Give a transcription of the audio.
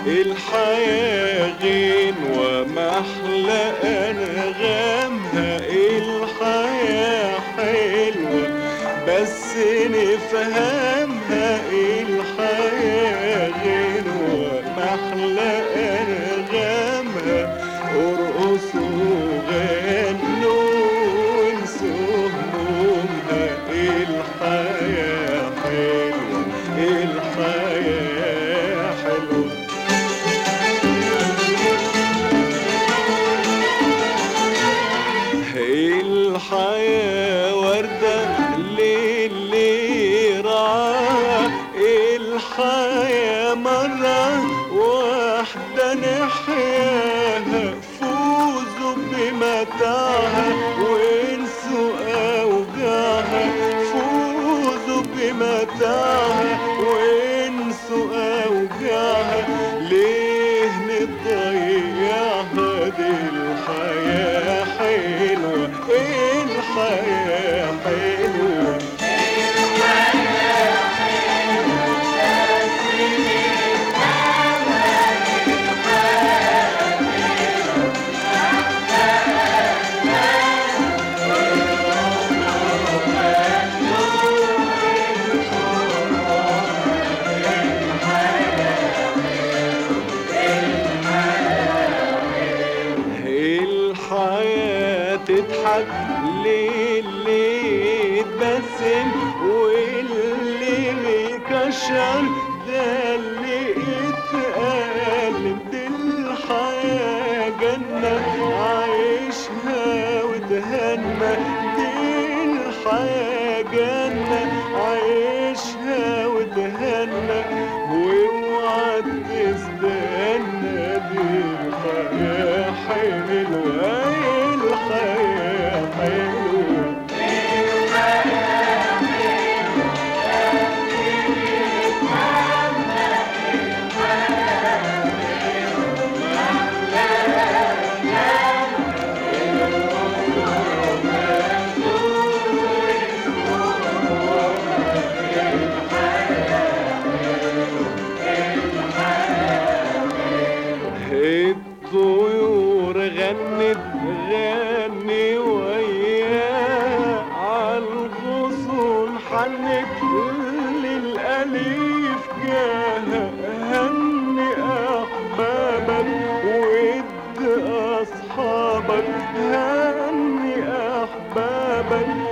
الحياة غين ومحلى أنغامها الحياة حلوة بس نفهمها الحياة غين ومحلى أنغامها ارقصوا غنوا وانسوا همومها الحياة حلوة الحياة حلوة الحياة وردة للي رعاها الحياة مرة واحدة نحياها فوزوا بمتاعها وانسوا أوجاعها فوزوا بمتاعها وانسوا أوجاعها ليه نضيعها دي الحياة حلوة الحياة حلوة الحياة تضحك للي يتبسم واللي بيكشر ده اللي يتألم دي الحياة جنة عايشها وتهنى دي الحياة جنة عايشها وتهنى واوعى تستنى دي الحياة حلوة الحياة حلوة الطيور غنت غني وياه عالغصون حنت للأليف جاه هني أحبابك ود أصحابك هني أحبابك